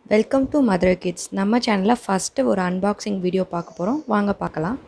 Welcome to Madurai kids நம்ம சேனலில் first ஒரு அன்பாக்சிங் வீடியோ பார்க்க போகிறோம் வாங்க பார்க்கலாம்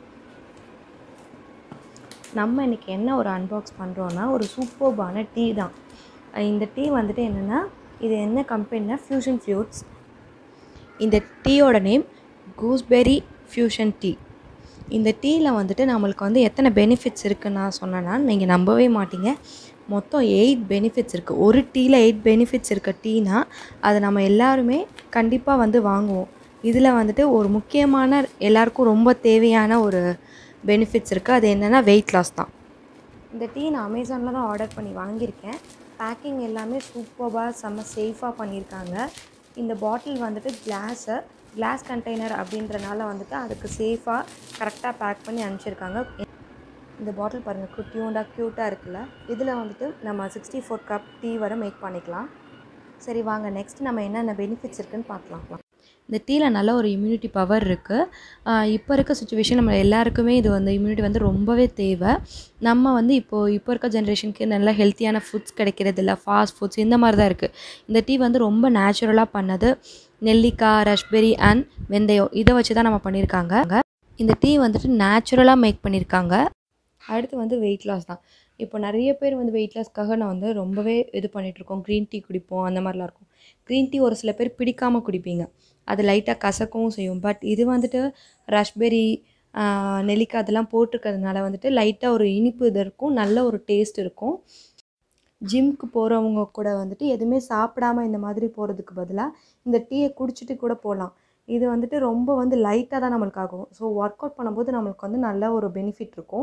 நம்ம இன்றைக்கி என்ன ஒரு அன்பாக்ஸ் பண்ணுறோன்னா ஒரு சூப்பர்பான டீ தான் இந்த டீ வந்துட்டு என்னென்னா இது என்ன கம்பெனினா ஃப்யூஷன் ஃப்யூட்ஸ் இந்த டீயோட நேம் கூஸ்பெரி ஃப்யூஷன் டீ இந்த டீயில் வந்துட்டு நம்மளுக்கு வந்து எத்தனை பெனிஃபிட்ஸ் இருக்குன்னு நான் சொன்னேன்னா நீங்கள் நம்பவே மாட்டீங்க மொத்தம் எயிட் பெனிஃபிட்ஸ் இருக்குது ஒரு டீயில் எயிட் பெனிஃபிட்ஸ் இருக்க டீனா அதை நம்ம எல்லாருமே கண்டிப்பாக வந்து வாங்குவோம் இதில் வந்துட்டு ஒரு முக்கியமான எல்லாருக்கும் ரொம்ப தேவையான ஒரு பெனிஃபிட்ஸ் இருக்குது அது என்னென்னா வெயிட் லாஸ் தான் இந்த டீ நான் அமேசானில் தான் ஆர்டர் பண்ணி வாங்கியிருக்கேன் பேக்கிங் எல்லாமே சூப்பராக செம்ம சேஃபாக பண்ணியிருக்காங்க இந்த பாட்டில் வந்துட்டு கிளாஸு கிளாஸ் கண்டெய்னர் அப்படின்றனால வந்துட்டு அதுக்கு சேஃபாக கரெக்டாக பேக் பண்ணி அனுப்பிச்சிருக்காங்க இந்த பாட்டில் பாருங்கள் குட்டியூண்டாக க்யூட்டாக இருக்குல்ல இதில் வந்துட்டு நம்ம சிக்ஸ்டி ஃபோர் கப் டீ வரை மேக் பண்ணிக்கலாம் சரி வாங்க நெக்ஸ்ட் நம்ம என்னென்ன பெனிஃபிட்ஸ் இருக்குன்னு பார்க்கலாம் இந்த டீயில் நல்ல ஒரு இம்யூனிட்டி பவர் இருக்குது இப்போ இருக்க சுச்சுவேஷன் நம்ம எல்லாருக்குமே இது வந்து இம்யூனிட்டி வந்து ரொம்பவே தேவை நம்ம வந்து இப்போது இப்போ இருக்க ஜென்ரேஷனுக்கு நல்ல ஹெல்த்தியான ஃபுட்ஸ் கிடைக்கிறது இல்லை ஃபாஸ்ட் ஃபுட்ஸ் இந்த மாதிரி தான் இருக்குது இந்த டீ வந்து ரொம்ப நேச்சுரலாக பண்ணது நெல்லிக்காய் ரஷ்பெரி அண்ட் வெந்தயம் இதை வச்சு தான் நம்ம பண்ணியிருக்காங்க இந்த டீ வந்துட்டு நேச்சுரலாக மேக் பண்ணியிருக்காங்க அடுத்து வந்து வெயிட் லாஸ் தான் இப்போ நிறைய பேர் வந்து வெயிட் லாஸ்க்காக நான் வந்து ரொம்பவே இது பண்ணிகிட்ருக்கோம் க்ரீன் டீ குடிப்போம் அந்த மாதிரிலாம் இருக்கும் க்ரீன் டீ ஒரு சில பேர் பிடிக்காமல் குடிப்பீங்க அது லைட்டாக கசக்கவும் செய்யும் பட் இது வந்துட்டு ரஷ்பெரி நெல்லிக்காய் அதெல்லாம் போட்டிருக்கிறதுனால வந்துட்டு லைட்டாக ஒரு இனிப்பு இது இருக்கும் நல்ல ஒரு டேஸ்ட் இருக்கும் ஜிம்க்கு போகிறவங்க கூட வந்துட்டு எதுவுமே சாப்பிடாம இந்த மாதிரி போகிறதுக்கு பதிலாக இந்த டீயை குடிச்சிட்டு கூட போகலாம் இது வந்துட்டு ரொம்ப வந்து லைட்டாக தான் நம்மளுக்கு ஆகும் ஸோ ஒர்க் அவுட் பண்ணும்போது நம்மளுக்கு வந்து நல்ல ஒரு பெனிஃபிட் இருக்கும்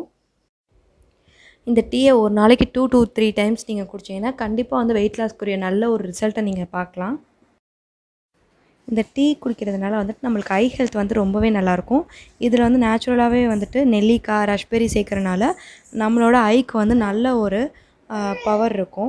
இந்த டீயை ஒரு நாளைக்கு டூ டூ த்ரீ டைம்ஸ் நீங்கள் குடிச்சிங்கன்னா கண்டிப்பாக வந்து வெயிட் லாஸ்க்குரிய நல்ல ஒரு ரிசல்ட்டை நீங்கள் பார்க்கலாம் இந்த டீ குடிக்கிறதுனால வந்துட்டு நம்மளுக்கு ஐ ஹெல்த் வந்து ரொம்பவே நல்லாயிருக்கும் இதில் வந்து நேச்சுரலாகவே வந்துட்டு நெல்லிக்காய் ரஷ்பெரி சேர்க்குறனால நம்மளோட ஐக்கு வந்து நல்ல ஒரு பவர் இருக்கும்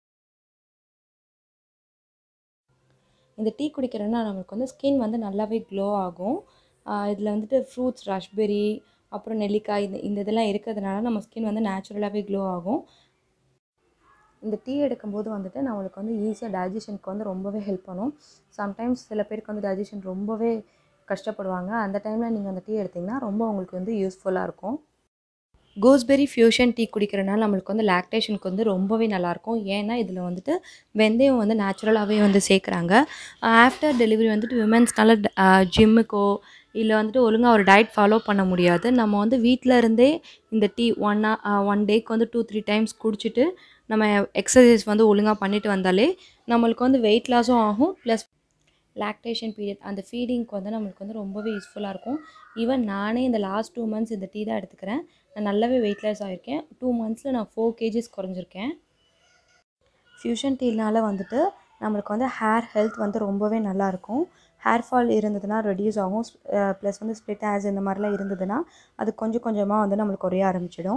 இந்த டீ குடிக்கிறதுனா நம்மளுக்கு வந்து ஸ்கின் வந்து நல்லாவே க்ளோ ஆகும் இதில் வந்துட்டு ஃப்ரூட்ஸ் ரஷ்பெரி அப்புறம் நெல்லிக்காய் இந்த இந்த இதெல்லாம் இருக்கிறதுனால நம்ம ஸ்கின் வந்து நேச்சுரலாகவே க்ளோ ஆகும் இந்த டீ எடுக்கும்போது வந்துட்டு நம்மளுக்கு வந்து ஈஸியாக டைஜஷனுக்கு வந்து ரொம்பவே ஹெல்ப் பண்ணும் சம்டைம்ஸ் சில பேருக்கு வந்து டைஜஷன் ரொம்பவே கஷ்டப்படுவாங்க அந்த டைமில் நீங்கள் அந்த டீ எடுத்திங்கன்னா ரொம்ப உங்களுக்கு வந்து யூஸ்ஃபுல்லாக இருக்கும் கோஸ்பெரி ஃப்யூஷன் டீ குடிக்கிறனால நம்மளுக்கு வந்து லாக்டேஷனுக்கு வந்து ரொம்பவே நல்லாயிருக்கும் ஏன்னா இதில் வந்துட்டு வெந்தயம் வந்து நேச்சுரலாகவே வந்து சேர்க்குறாங்க ஆஃப்டர் டெலிவரி வந்துட்டு விமென்ஸ்னால ஜிம்முக்கோ இல்லை வந்துட்டு ஒழுங்காக ஒரு டயட் ஃபாலோ பண்ண முடியாது நம்ம வந்து வீட்டில் இருந்தே இந்த டீ ஒன் ஒன் டேக்கு வந்து டூ த்ரீ டைம்ஸ் குடிச்சிட்டு நம்ம எக்ஸசைஸ் வந்து ஒழுங்காக பண்ணிட்டு வந்தாலே நம்மளுக்கு வந்து வெயிட் லாஸும் ஆகும் ப்ளஸ் லாக்டேஷன் பீரியட் அந்த ஃபீடிங்க்கு வந்து நம்மளுக்கு வந்து ரொம்பவே யூஸ்ஃபுல்லாக இருக்கும் ஈவன் நானே இந்த லாஸ்ட் டூ மந்த்ஸ் இந்த டீ தான் எடுத்துக்கிறேன் நான் நல்லாவே வெயிட் லாஸ் ஆகிருக்கேன் டூ மந்த்ஸில் நான் ஃபோர் கேஜிஸ் குறைஞ்சிருக்கேன் ஃப்யூஷன் டீனால் வந்துட்டு நம்மளுக்கு வந்து ஹேர் ஹெல்த் வந்து ரொம்பவே நல்லாயிருக்கும் ஹேர் ஃபால் இருந்ததுன்னா ரெடியூஸ் ஆகும் ப்ளஸ் வந்து ஸ்ப்ளிட் ஹேர்ஸ் இந்த மாதிரிலாம் இருந்ததுன்னா அது கொஞ்சம் கொஞ்சமாக வந்து நம்மளுக்கு குறைய ஆரம்பிச்சிடும்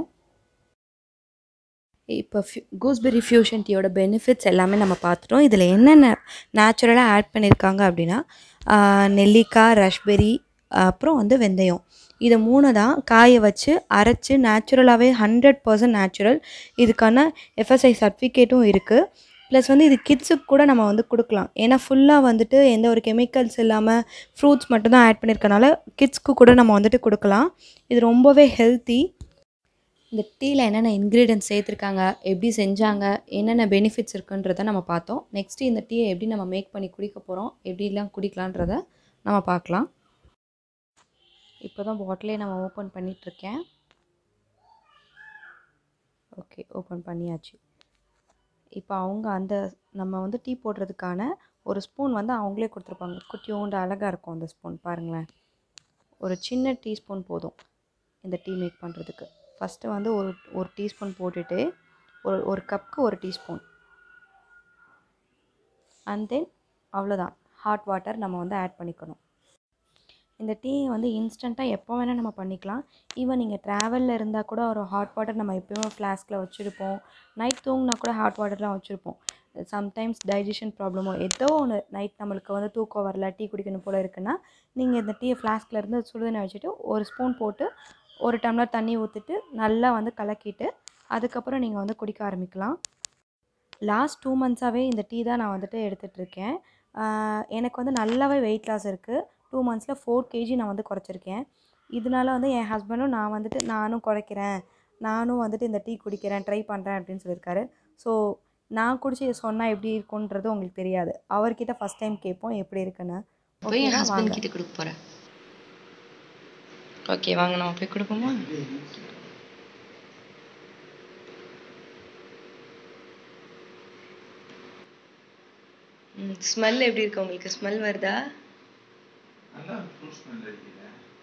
இப்போ ஃப்யூ கூஸ்பெரி ஃப்யூஷன் டீயோட பெனிஃபிட்ஸ் எல்லாமே நம்ம பார்த்துட்டோம் இதில் என்னென்ன நேச்சுரலாக ஆட் பண்ணியிருக்காங்க அப்படின்னா நெல்லிக்காய் ரஷ்பெரி அப்புறம் வந்து வெந்தயம் இதை மூணு தான் காய வச்சு அரைச்சி நேச்சுரலாகவே ஹண்ட்ரட் பர்சன்ட் நேச்சுரல் இதுக்கான எஃப்எஸ்ஐ சர்டிஃபிகேட்டும் இருக்குது ப்ளஸ் வந்து இது கிட்ஸுக்கு கூட நம்ம வந்து கொடுக்கலாம் ஏன்னா ஃபுல்லாக வந்துட்டு எந்த ஒரு கெமிக்கல்ஸ் இல்லாமல் ஃப்ரூட்ஸ் மட்டும்தான் ஆட் பண்ணியிருக்கனால கிட்ஸ்க்கு கூட நம்ம வந்துட்டு கொடுக்கலாம் இது ரொம்பவே ஹெல்த்தி இந்த டீயில் என்னென்ன இன்க்ரீடியன்ஸ் சேர்த்துருக்காங்க எப்படி செஞ்சாங்க என்னென்ன பெனிஃபிட்ஸ் இருக்குன்றத நம்ம பார்த்தோம் நெக்ஸ்ட்டு இந்த டீயை எப்படி நம்ம மேக் பண்ணி குடிக்க போகிறோம் எப்படிலாம் குடிக்கலான்றத நம்ம பார்க்கலாம் இப்போ தான் பாட்டிலே நம்ம ஓப்பன் பண்ணிகிட்ருக்கேன் ஓகே ஓப்பன் பண்ணியாச்சு இப்போ அவங்க அந்த நம்ம வந்து டீ போடுறதுக்கான ஒரு ஸ்பூன் வந்து அவங்களே கொடுத்துருப்பாங்க குட்டியோண்டு அழகாக இருக்கும் அந்த ஸ்பூன் பாருங்களேன் ஒரு சின்ன டீஸ்பூன் போதும் இந்த டீ மேக் பண்ணுறதுக்கு ஃபஸ்ட்டு வந்து ஒரு ஒரு டீஸ்பூன் போட்டுட்டு ஒரு ஒரு கப்புக்கு ஒரு டீஸ்பூன் அண்ட் தென் அவ்வளோதான் ஹாட் வாட்டர் நம்ம வந்து ஆட் பண்ணிக்கணும் இந்த டீ வந்து இன்ஸ்டண்ட்டாக எப்போ வேணால் நம்ம பண்ணிக்கலாம் ஈவன் நீங்கள் ட்ராவலில் இருந்தால் கூட ஒரு ஹாட் வாட்டர் நம்ம எப்போயுமே ஃப்ளாஸ்கில் வச்சுருப்போம் நைட் தூங்கினா கூட ஹாட் வாட்டர்லாம் வச்சுருப்போம் சம்டைம்ஸ் டைஜஷன் ப்ராப்ளமோ ஏதோ ஒன்று நைட் நம்மளுக்கு வந்து தூக்கம் வரல டீ குடிக்கணும் போல் இருக்குன்னா நீங்கள் இந்த டீயை ஃப்ளாஸ்கில் இருந்து சுடுதண்ணி வச்சுட்டு ஒரு ஸ்பூன் போட்டு ஒரு டம்ளர் தண்ணி ஊற்றிட்டு நல்லா வந்து கலக்கிட்டு அதுக்கப்புறம் நீங்கள் வந்து குடிக்க ஆரம்பிக்கலாம் லாஸ்ட் டூ மந்த்ஸாகவே இந்த டீ தான் நான் வந்துட்டு எடுத்துகிட்ருக்கேன் ஆஹ் எனக்கு வந்து நல்லாவே வெயிட் லாஸ் இருக்குது டூ மந்த்ஸில் ஃபோர் கேஜி நான் வந்து குறைச்சிருக்கேன் இதனால வந்து என் ஹஸ்பண்டும் நான் வந்துட்டு நானும் குறைக்கிறேன் நானும் வந்துட்டு இந்த டீ குடிக்கிறேன் ட்ரை பண்ணுறேன் அப்படின்னு சொல்லியிருக்காரு ஸோ நான் குடிச்சு சொன்னால் எப்படி இருக்குன்றது உங்களுக்கு தெரியாது அவர்கிட்ட ஃபஸ்ட் டைம் கேட்போம் எப்படி இருக்குன்னு போய் என் ஓகேவா? ஹஸ்பண்ட் வாங்க. கிட்ட கொடுக்க போறேன் ஓகே வாங்க நம்ம போய் கொடுப்போமா ம் ஸ்மெல் எப்படி இருக்கு உங்களுக்கு ஸ்மெல் வருதா நல்லா ஃப்ரூட் ஸ்மெல் அடிக்குது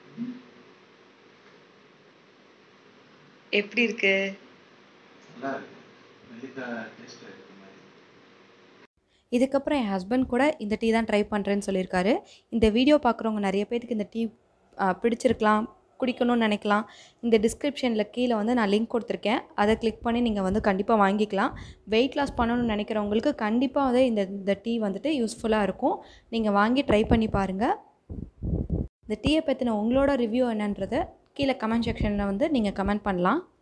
எப்படி இருக்கு நல்லா இருக்கு நெல்லிக்காய் டேஸ்ட் இருக்க மாதிரி இதுக்கப்புறம் என் ஹஸ்பண்ட் கூட இந்த டீ தான் ட்ரை பண்ணுறேன்னு சொல்லியிருக்காரு இந்த வீடியோ பார்க்குறவங்க நிறைய பேருக்கு இந்த டீ பிடிச்சிருக்கலாம் குடிக்கணும்னு நினைக்கலாம் இந்த டிஸ்கிரிப்ஷனில் கீழே வந்து நான் லிங்க் கொடுத்துருக்கேன் அதை கிளிக் பண்ணி நீங்கள் வந்து கண்டிப்பாக வாங்கிக்கலாம் வெயிட் லாஸ் பண்ணணும்னு நினைக்கிறவங்களுக்கு கண்டிப்பாக வந்து இந்த இந்த டீ வந்துட்டு யூஸ்ஃபுல்லாக இருக்கும் நீங்கள் வாங்கி ட்ரை பண்ணி பாருங்கள் இந்த டீயை பற்றின உங்களோட ரிவ்யூ என்னன்றதை கீழே கமெண்ட் செக்ஷனில் வந்து நீங்கள் கமெண்ட் பண்ணலாம்